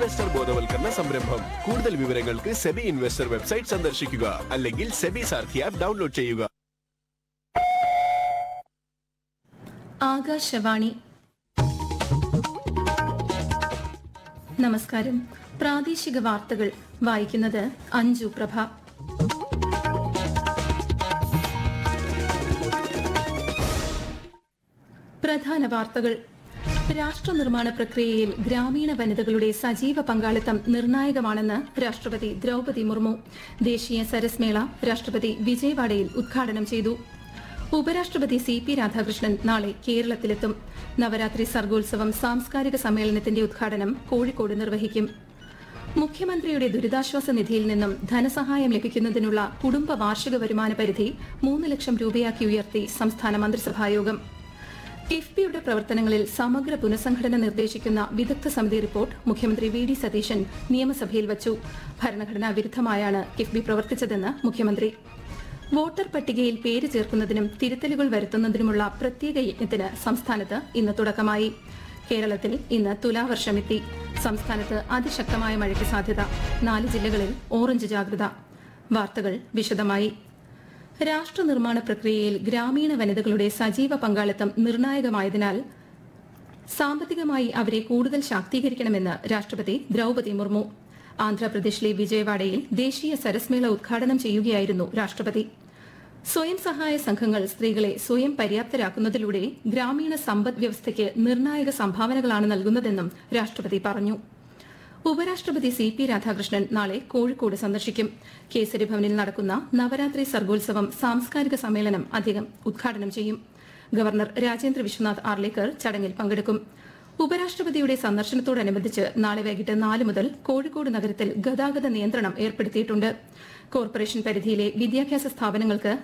investor ബോധവൽക്കരണ സംരംഭം കൂടുതൽ വിവരങ്ങൾക്ക് സെബി ഇൻവെസ്റ്റർ വെബ്സൈറ്റ് സന്ദർശിക്കുക അല്ലെങ്കിൽ സെബി സാർഥി ആപ്പ് ഡൗൺലോഡ് ചെയ്യുക ആകാശവാണി നമസ്കാരം പ്രാദേശിക വാർത്തകൾ വായിക്കുന്നത് അഞ്ജു പ്രഭ പ്രധാന വാർത്തകൾ രാഷ്ട്ര നിർമ്മാണ പ്രക്രിയയിൽ ഗ്രാമീണ വനിതകളുടെ സജീവ പങ്കാളിത്തം നിർണായകമാണെന്ന് രാഷ്ട്രപതി ദ്രൌപതി മുർമു ദേശീയ സരസ് മേള രാഷ്ട്രപതി വിജയവാഡയിൽ ഉദ്ഘാടനം ചെയ്തു ഉപരാഷ്ട്രപതി സി പി രാധാകൃഷ്ണൻ നാളെ കേരളത്തിലെത്തും നവരാത്രി സർഗോത്സവം സാംസ്കാരിക സമ്മേളനത്തിന്റെ ഉദ്ഘാടനം കോഴിക്കോട് നിർവഹിക്കും മുഖ്യമന്ത്രിയുടെ ദുരിതാശ്വാസ നിധിയിൽ നിന്നും ധനസഹായം ലഭിക്കുന്നതിനുള്ള കുടുംബ വാർഷിക വരുമാന പരിധി മൂന്ന് ലക്ഷം രൂപയാക്കി ഉയർത്തി സംസ്ഥാന മന്ത്രിസഭായോഗം കിഫ്ബിയുടെ പ്രവർത്തനങ്ങളിൽ സമഗ്ര പുനഃസംഘടന നിർദ്ദേശിക്കുന്ന വിദഗ്ധ സമിതി റിപ്പോർട്ട് മുഖ്യമന്ത്രി വി ഡി സതീശൻ നിയമസഭയിൽ വച്ചു ഭരണഘടനാ വിരുദ്ധമായാണ് കിഫ്ബി പ്രവർത്തിച്ചതെന്ന് മുഖ്യമന്ത്രി വോട്ടർ പട്ടികയിൽ പേര് ചേർക്കുന്നതിനും തിരുത്തലുകൾ വരുത്തുന്നതിനുമുള്ള പ്രത്യേക യജ്ഞത്തിന് സംസ്ഥാനത്ത് ഇന്ന് തുടക്കമായി കേരളത്തിൽ ഇന്ന് തുലാവർഷമെത്തി സംസ്ഥാനത്ത് അതിശക്തമായ മഴയ്ക്ക് സാധ്യത നാല് ജില്ലകളിൽ ഓറഞ്ച് ജാഗ്രത വാർത്തകൾ വിശദമായി രാഷ്ട്ര നിർമ്മാണ പ്രക്രിയയിൽ ഗ്രാമീണ വനിതകളുടെ സജീവ പങ്കാളിത്തം നിർണായകമായതിനാൽ സാമ്പത്തികമായി അവരെ കൂടുതൽ ശാക്തീകരിക്കണമെന്ന് രാഷ്ട്രപതി ദ്രൌപതി മുർമു ആന്ധ്രാപ്രദേശിലെ വിജയവാഡയിൽ ദേശീയ സരസ്മേള ഉദ്ഘാടനം ചെയ്യുകയായിരുന്നു രാഷ്ട്രപതി സ്വയം സഹായ സംഘങ്ങൾ സ്ത്രീകളെ സ്വയം പര്യാപ്തരാക്കുന്നതിലൂടെ ഗ്രാമീണ സമ്പദ് വ്യവസ്ഥയ്ക്ക് നിർണായക സംഭാവനകളാണ് നൽകുന്നതെന്നും രാഷ്ട്രപതി പറഞ്ഞു ഉപരാഷ്ട്രപതി സി പി രാധാകൃഷ്ണൻ നാളെ കോഴിക്കോട് സന്ദർശിക്കും കേസരി ഭവനിൽ നടക്കുന്ന നവരാത്രി സർഗോത്സവം സാംസ്കാരിക സമ്മേളനം അദ്ദേഹം ഉദ്ഘാടനം ചെയ്യും ഗവർണർ രാജേന്ദ്ര വിശ്വനാഥ് ആർലേക്കർ ചടങ്ങിൽ പങ്കെടുക്കും ഉപരാഷ്ട്രപതിയുടെ സന്ദർശനത്തോടനുബന്ധിച്ച് നാളെ വൈകിട്ട് നാല് മുതൽ കോഴിക്കോട് നഗരത്തിൽ ഗതാഗത നിയന്ത്രണം ഏർപ്പെടുത്തിയിട്ടുണ്ട് കോർപ്പറേഷൻ പരിധിയിലെ വിദ്യാഭ്യാസ സ്ഥാപനങ്ങൾക്ക്